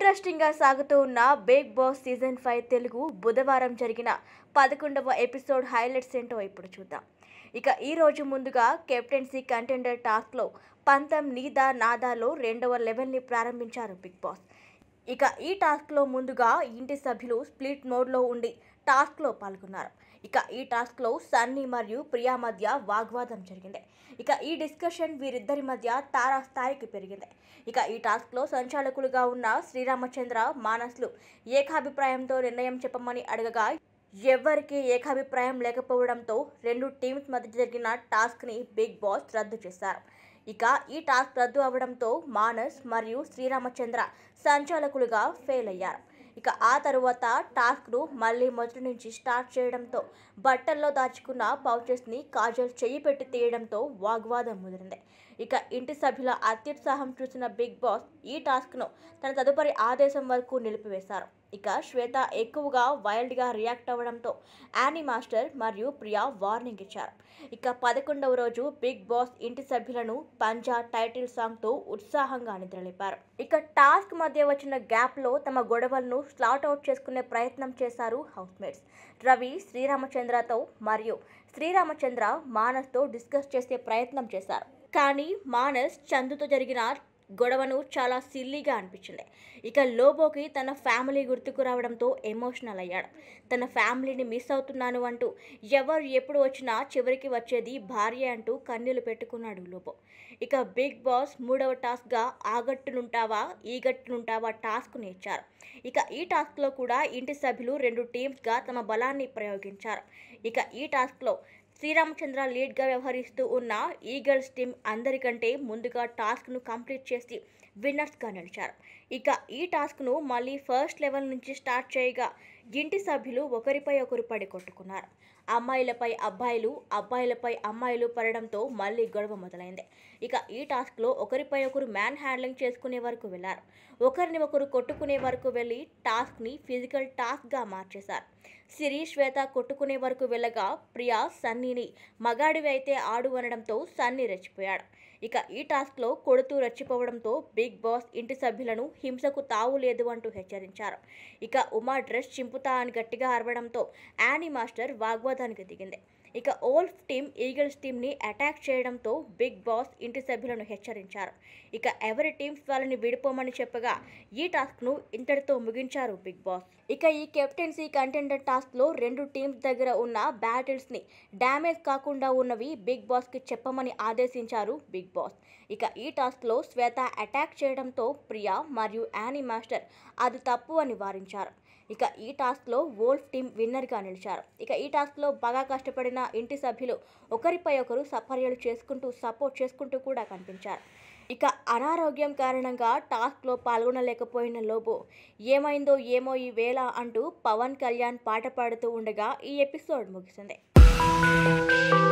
interesting గా సాగుతూ ఉన్న Bigg Boss season five Telugu బుధవారం జరిగిన పదకొండవ ఎపిసోడ్ హైలైట్స్ ఏంటో ఇప్పుడు చూద్దాం ఇక ఈ రోజు ముందుగా కెప్టెన్సీ కంటెండర్ టాస్క్లో పంతం నీదా నాదాలో రెండవ లెవెల్ని ప్రారంభించారు బిగ్ బాస్ ఇక ఈ టాస్క్లో ముందుగా ఇంటి సభ్యులు స్ప్లిట్ మోడ్లో ఉండి టాస్క్లో పాల్గొన్నారు ఇక ఈ టాస్క్లో సన్నీ మరియు ప్రియా మధ్య వాగ్వాదం జరిగింది ఇక ఈ డిస్కషన్ వీరిద్దరి మధ్య తారా స్థాయికి పెరిగింది ఇక ఈ టాస్క్లో సంచాలకులుగా ఉన్న శ్రీరామచంద్ర మానస్లు ఏకాభిప్రాయంతో నిర్ణయం చెప్పమని అడగగా ఎవ్వరికీ ఏకాభిప్రాయం లేకపోవడంతో రెండు టీమ్స్ మధ్య జరిగిన టాస్క్ని బిగ్ బాస్ రద్దు చేశారు ఇక ఈ టాస్క్ రద్దు అవడంతో మానస్ మరియు శ్రీరామచంద్ర సంచాలకులుగా ఫెయిల్ అయ్యారు ఇక ఆ తరువాత టాస్క్ను మళ్ళీ మొదటి నుంచి స్టార్ట్ చేయడంతో బట్టల్లో దాచుకున్న పౌచెస్ని కాజల్ చెయ్యి పెట్టి తీయడంతో వాగ్వాదం ముదిరింది ఇక ఇంటి సభ్యుల అత్యుత్సాహం చూసిన బిగ్ బాస్ ఈ టాస్క్ను తన తదుపరి ఆదేశం వరకు నిలిపివేశారు ఇక శ్వేత ఎక్కువగా వైల్డ్గా రియాక్ట్ అవ్వడంతో యానీ మాస్టర్ మరియు ప్రియా వార్నింగ్ ఇచ్చారు ఇక పదకొండవ రోజు బిగ్ బాస్ ఇంటి సభ్యులను పంజా టైటిల్ సాంగ్తో ఉత్సాహంగా నిద్రలేపారు ఇక టాస్క్ మధ్య వచ్చిన గ్యాప్లో తమ గొడవలను స్లాట్ అవుట్ చేసుకునే ప్రయత్నం చేశారు హౌస్మేట్స్ రవి శ్రీరామచంద్రతో మరియు శ్రీరామచంద్ర మానస్తో డిస్కస్ చేసే ప్రయత్నం చేశారు కానీ మానస్ చందుతో జరిగిన గొడవను చాలా సిల్లీగా అనిపించింది ఇక లోబోకి తన ఫ్యామిలీ గుర్తుకు రావడంతో ఎమోషనల్ అయ్యాడు తన ఫ్యామిలీని మిస్ అవుతున్నాను అంటూ ఎవరు ఎప్పుడు వచ్చినా చివరికి వచ్చేది భార్య అంటూ కన్నీళ్లు పెట్టుకున్నాడు లోబో ఇక బిగ్ బాస్ మూడవ టాస్క్గా ఆ గట్టునుంటావా ఈ గట్టునుంటావా టాస్క్ని ఇచ్చారు ఇక ఈ టాస్క్లో కూడా ఇంటి సభ్యులు రెండు టీమ్స్గా తమ బలాన్ని ప్రయోగించారు ఇక ఈ టాస్క్లో శ్రీరామచంద్ర లీడ్గా వ్యవహరిస్తూ ఉన్న ఈగల్స్ టీం అందరికంటే ముందుగా టాస్క్ను కంప్లీట్ చేసి విన్నర్స్గా నిలిచారు ఇక ఈ టాస్క్ను మళ్ళీ ఫస్ట్ లెవెల్ నుంచి స్టార్ట్ చేయగా ఇంటి సభ్యులు ఒకరిపై ఒకరు పడి కొట్టుకున్నారు అమ్మాయిలపై అబ్బాయిలు అబ్బాయిలపై అమ్మాయిలు పడడంతో మళ్ళీ గొడవ మొదలైంది ఇక ఈ టాస్క్లో ఒకరిపై ఒకరు మ్యాన్ హ్యాండ్లింగ్ చేసుకునే వరకు వెళ్ళారు ఒకరిని ఒకరు కొట్టుకునే వరకు వెళ్ళి టాస్క్ని ఫిజికల్ టాస్క్గా మార్చేశారు సిరి శ్వేత కొట్టుకునే వరకు వెళ్ళగా ప్రియా సన్నీని మగాడివి అయితే ఆడు అనడంతో సన్నీ రెచ్చిపోయాడు ఇక ఈ టాస్క్లో కొడుతూ రెచ్చిపోవడంతో బిగ్ బాస్ ఇంటి సభ్యులను హింసకు తావు లేదు అంటూ హెచ్చరించారు ఇక ఉమా డ్రెస్ చింపుతా అని గట్టిగా అరవడంతో యానీ మాస్టర్ వాగ్వాదానికి దిగింది ఇక ఓల్ఫ్ టీం ఈగల్స్ టీంని అటాక్ చేయడంతో బిగ్ బాస్ ఇంటి సభ్యులను హెచ్చరించారు ఇక ఎవరి టీమ్స్ వాళ్ళని విడిపోమని చెప్పగా ఈ టాస్క్ను ఇంతటితో ముగించారు బిగ్ బాస్ ఇక ఈ కెప్టెన్సీ కంటెండర్ టాస్క్లో రెండు టీమ్స్ దగ్గర ఉన్న బ్యాటిల్స్ని డ్యామేజ్ కాకుండా ఉన్నవి బిగ్ బాస్కి చెప్పమని ఆదేశించారు బిగ్ బాస్ ఇక ఈ టాస్క్లో శ్వేత అటాక్ చేయడంతో ప్రియా మరియు యానీ మాస్టర్ అది తప్పు అని వారించారు ఇక ఈ టాస్క్లో వోల్ఫ్ టీం విన్నర్గా నిలిచారు ఇక ఈ టాస్క్లో బాగా కష్టపడిన ఇంటి సభ్యులు ఒకరిపై ఒకరు సపర్యలు చేసుకుంటూ సపోర్ట్ చేసుకుంటూ కూడా కనిపించారు ఇక అనారోగ్యం కారణంగా టాస్క్లో పాల్గొనలేకపోయిన లోబో ఏమైందో ఏమో ఈ వేళ అంటూ పవన్ కళ్యాణ్ పాట పాడుతూ ఉండగా ఈ ఎపిసోడ్ ముగిసింది